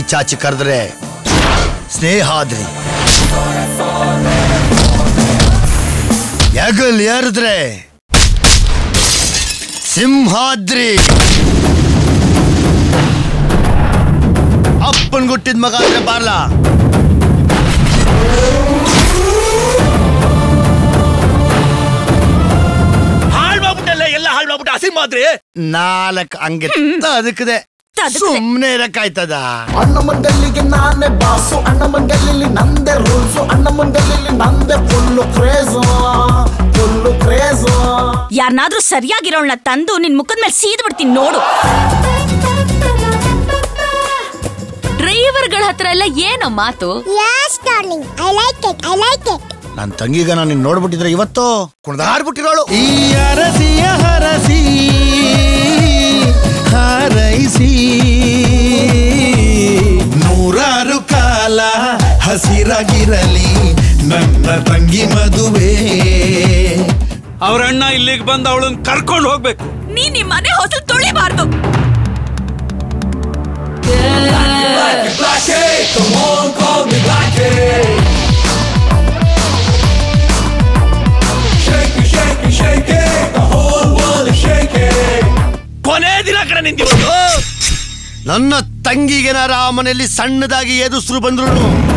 ಚಾಚಿ ಕರೆದ್ರೆ ಸ್ನೇಹಾದ್ರಿ ಹೆಗಲ್ ಏರಿದ್ರೆ ಸಿಂಹಾದ್ರಿ ಅಪ್ಪನ್ ಗುಟ್ಟಿದ ಮಗ ಅಂದ್ರೆ ಬಾರ್ಲ ಹಾಳ್ ಮಾಡ್ಬಿಟ್ಟಲ್ಲ ಎಲ್ಲ ಹಾಳ್ ಮಾಡ್ಬಿಟ್ಟು ಅಸಿಂಹಾದ್ರಿ ನಾಲ್ಕು ಹಂಗೆ ಅದಕ್ಕದೆ ತದಕ್ದೆ. ಸುಮ್ನೆ ಇರಕ್ಕಾಯ್ತದ ಅಣ್ಣಮ್ಮನ್ ಗಲ್ಲಿಗೆ ನಾನೇ ಬಾಸು ಅಣ್ಣಮ್ಮನ್ ಗಲ್ಲಿಲಿ ನಂದೇ ರೂಲ್ಸು ಅಣ್ಣಮ್ಮನ್ ಗಲ್ಲಿಲಿ ನಂದೇ ಫುಲ್ಲು ಕ್ರೇಜು ಫುಲ್ಲು ಕ್ರೇಜು ಯಾರನ್ನಾದ್ರೂ ಸರಿಯಾಗಿರೋಳ್ನ ತಂದು ನಿನ್ ಮುಖದ ಮೇಲೆ ಸೀದ್ ಬಿಡ್ತೀನಿ ನೋಡು ಡ್ರೈವರ್ಗಳ ಹತ್ರ ಎಲ್ಲ ಏನೋ ಮಾತು Yes, darling. I like it. I like it. ನನ್ ತಂಗಿಗ ನಾನು ನಿನ್ ನೋಡ್ಬಿಟ್ಟಿದ್ರೆ ಇವತ್ತು ಕುಣ್ದಾಡ್ಬಿಟ್ಟಿರೋಳು ಈ ಅರಸಿಯ ಹರಸಿ ಹಾರೈಸಿ ನೂರಾರು ಕಾಲ ಹಸಿರಾಗಿರಲಿ ನನ್ನ ತಂಗಿ ಮದುವೆ ಅವ್ರ ಅಣ್ಣ ಇಲ್ಲಿಗೆ ಬಂದು ಅವಳನ್ನ ಕರ್ಕೊಂಡು ಹೋಗ್ಬೇಕು ನೀ ನಿಮ್ ಮನೆ ಹೊಸಲು ತುಳಿಬಾರ್ದು ಕೊನೆ ದಿನ ಕಡೆ ನಿಂತಿರೋದು ನನ್ನ ತಂಗಿಗೆನಾರ ಆ ಮನೆಯಲ್ಲಿ ಸಣ್ಣದಾಗಿ ಎದುಸ್ರು ಬಂದ್ರು